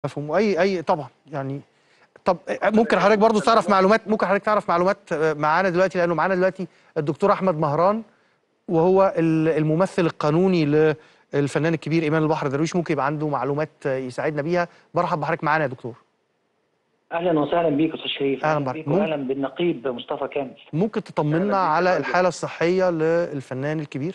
مفهوم اي اي طبعا يعني طب ممكن حضرتك برضو تعرف معلومات ممكن حضرتك تعرف معلومات معانا دلوقتي لانه معانا دلوقتي الدكتور احمد مهران وهو ال- الممثل القانوني للفنان الكبير ايمان البحر درويش ممكن يبقى عنده معلومات يساعدنا بيها برحب بحضرتك معانا يا دكتور اهلا وسهلا بيك استاذ شريف أهلاً بحضرتك. بيك واهلا بالنقيب مصطفى كامل ممكن تطمنا أهلاً بيك على يا الحاله الصحيه للفنان الكبير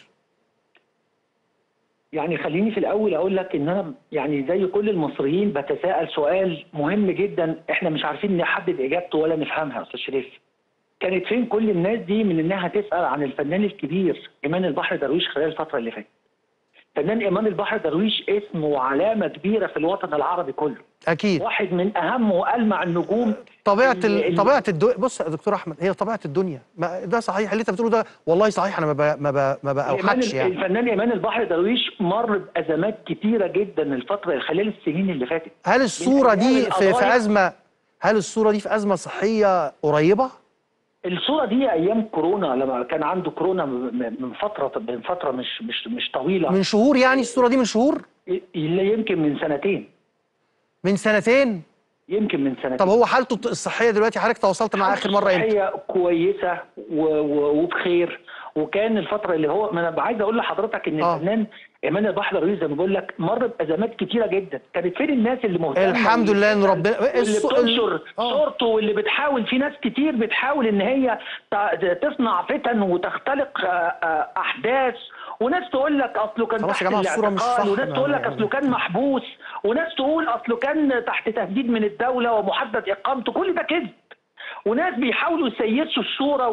يعني خليني في الاول اقول لك ان انا يعني زي كل المصريين بتساءل سؤال مهم جدا احنا مش عارفين نحدد اجابته ولا نفهمها يا استاذ شريف كانت فين كل الناس دي من انها تسال عن الفنان الكبير ايمان البحر درويش خلال الفتره اللي فاتت فنان ايمان البحر درويش اسم وعلامه كبيره في الوطن العربي كله اكيد واحد من اهم والمع النجوم طبيعه ال- ال... ال- طبيعه الدنيا بص يا دكتور احمد هي طبيعه الدنيا ما ده صحيح اللي انت بتقوله ده والله صحيح انا ما ب... ما ب... ما إيمان باوحدش يعني الفنان ايمان البحر درويش مر بازمات كتيره جدا الفتره خلال السنين اللي فاتت هل الصوره من دي أيام في, في القضايا- ازمه هل الصوره دي في ازمه صحيه قريبه الصوره دي ايام كورونا لما كان عنده كورونا م- من فتره من فتره مش مش مش طويله من شهور يعني الصوره دي من شهور اللي يمكن من سنتين من سنتين يمكن من سنتين طب هو حالته الصحيه دلوقتي حضرتك تواصلت مع اخر مره امتى هي كويسه و- و- وبخير وكان الفتره اللي هو ما انا عايز اقول لحضرتك ان آه. الفنان ايمان البحر درويش زي ما بقول لك مر بازمات كتيره جدا كانت فين الناس اللي مهتمه الحمد لله ان ربنا واللي الص- بتنشر آه. صورته واللي بتحاول في ناس كتير بتحاول ان هي ت- تصنع فتن وتختلق آه، آه، احداث وناس تقول لك اصله كان خلاص تحت يا جماعة الصورة مش الاعتقال صح وناس تقول لك يعني. اصله كان محبوس وناس تقول اصله كان تحت تهديد من الدوله ومحدد اقامته كل ده كذب وناس بيحاولوا يسيسوا الصوره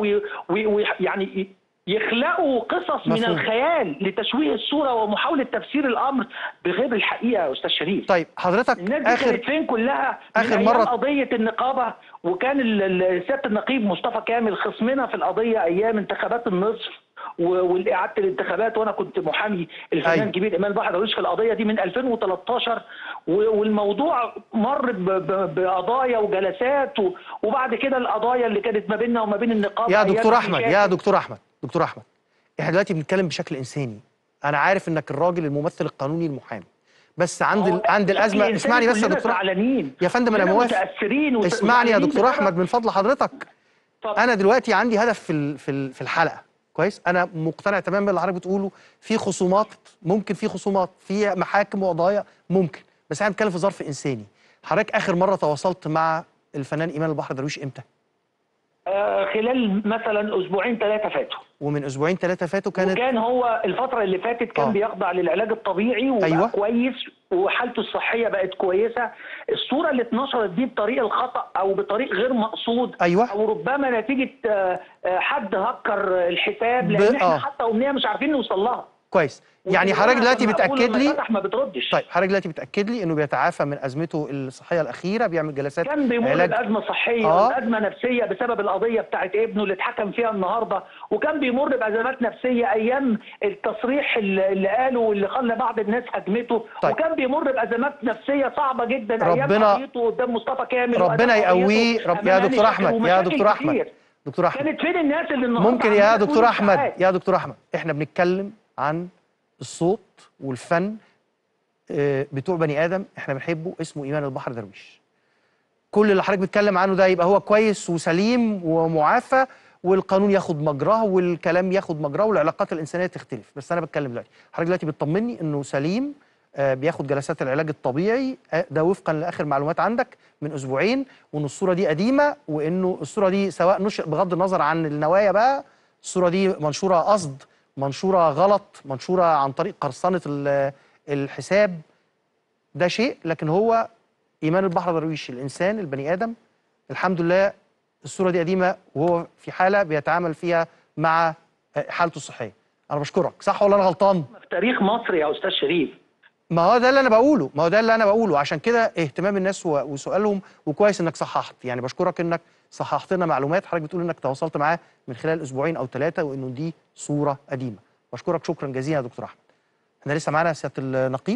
ويعني يخلقوا قصص من مفهوم. الخيال لتشويه الصوره ومحاوله تفسير الامر بغير الحقيقه يا استاذ شريف طيب حضرتك الناس دي اخر كانت فين كلها آخر من مرة- أيام قضيه النقابه وكان ال- ال- سياده النقيب مصطفى كامل خصمنا في القضيه ايام انتخابات النصف و- والاعاده الانتخابات وانا كنت محامي الفنان أيوة. الكبير ايمان بحر درويش في القضيه دي من 2013 و- والموضوع مر ب- ب- بقضايا وجلسات و- وبعد كده القضايا اللي كانت ما بيننا وما بين النقابه يا أيام دكتور احمد يا المشاكل. دكتور احمد دكتور احمد احنا دلوقتي بنتكلم بشكل انساني انا عارف انك الراجل الممثل القانوني المحامي بس عند ال... هو عند بشكل الازمه إنساني اسمعني بس يا كلنا دكتور أحمد. زعلانين يا فندم انا كلنا موافق متاثرين وت- اسمعني يا وزعلانين دكتور بسبب- احمد من فضل حضرتك طب انا دلوقتي عندي هدف في ال- في ال- في الحلقه كويس انا مقتنع تماما باللي حضرتك بتقوله في خصومات ممكن في خصومات في محاكم وقضايا ممكن بس احنا بنتكلم في ظرف انساني حضرتك اخر مره تواصلت مع الفنان ايمان البحر درويش امتى آه خلال مثلا اسبوعين ثلاثه فاتوا ومن اسبوعين ثلاثه فاتوا كانت وكان هو الفترة اللي فاتت كان آه. آه. بيخضع للعلاج الطبيعي وبقى أيوة. أيوة. كويس وحالته الصحية بقت كويسة الصورة اللي اتنشرت دي بطريق الخطأ أو بطريق غير مقصود أيوة. أو ربما نتيجة آه، آه، حد هكر الحساب ب- لأن احنا آه. حتى أمنية مش عارفين نوصل لها كويس يعني حضرتك دلوقتي بتاكد لي فتح ما بتردش طيب حضرتك دلوقتي بتاكد لي انه بيتعافى من ازمته الصحيه الاخيره بيعمل جلسات كان بيمر علاج بأزمة صحية آه. وأزمة نفسية بسبب القضية بتاعت ابنه اللي اتحكم فيها النهاردة وكان بيمر بأزمات نفسية أيام التصريح اللي اللي قاله واللي خلى بعض الناس هاجمته طيب. وكان بيمر بأزمات نفسية صعبة جدا ربنا- أيام قضيته قدام مصطفى كامل ربنا وأمام يقويه قضيته رب يا أمام دكتور هاني احمد شاكر يا ومشاكل دكتور احمد كتير. دكتور احمد كانت فين الناس اللي النهارده ممكن عمالة يا تقول دكتور احمد إشاعات؟ يا دكتور احمد احنا بنتكلم عن الصوت والفن آه، بتوع بني ادم احنا بنحبه اسمه ايمان البحر درويش كل اللي حضرتك بتتكلم عنه ده يبقى هو كويس وسليم ومعافى والقانون ياخد مجراه والكلام ياخد مجراه والعلاقات الانسانيه تختلف بس انا بتكلم دلوقتي حضرتك دلوقتي بتطمني انه سليم آه، بياخد جلسات العلاج الطبيعي آه، ده وفقا لاخر معلومات عندك من اسبوعين وان الصوره دي قديمه وانه الصوره دي سواء نشر بغض النظر عن النوايا بقى الصوره دي منشوره قصد منشوره غلط منشوره عن طريق قرصنه ال- الحساب ده شيء لكن هو ايمان البحر درويش الانسان البني ادم الحمد لله الصوره دي قديمه وهو في حاله بيتعامل فيها مع آه، حالته الصحيه انا بشكرك صح ولا انا غلطان في تاريخ مصر يا أستاذ شريف ما هو ده اللي انا بقوله ما هو ده اللي انا بقوله عشان كده اهتمام الناس و- وسؤالهم وكويس انك صححت يعني بشكرك انك صححت لنا معلومات حضرتك بتقول انك تواصلت معاه من خلال اسبوعين او ثلاثه وانه دي صوره قديمه بشكرك شكرا جزيلا يا دكتور احمد احنا لسه معانا سياده النقيب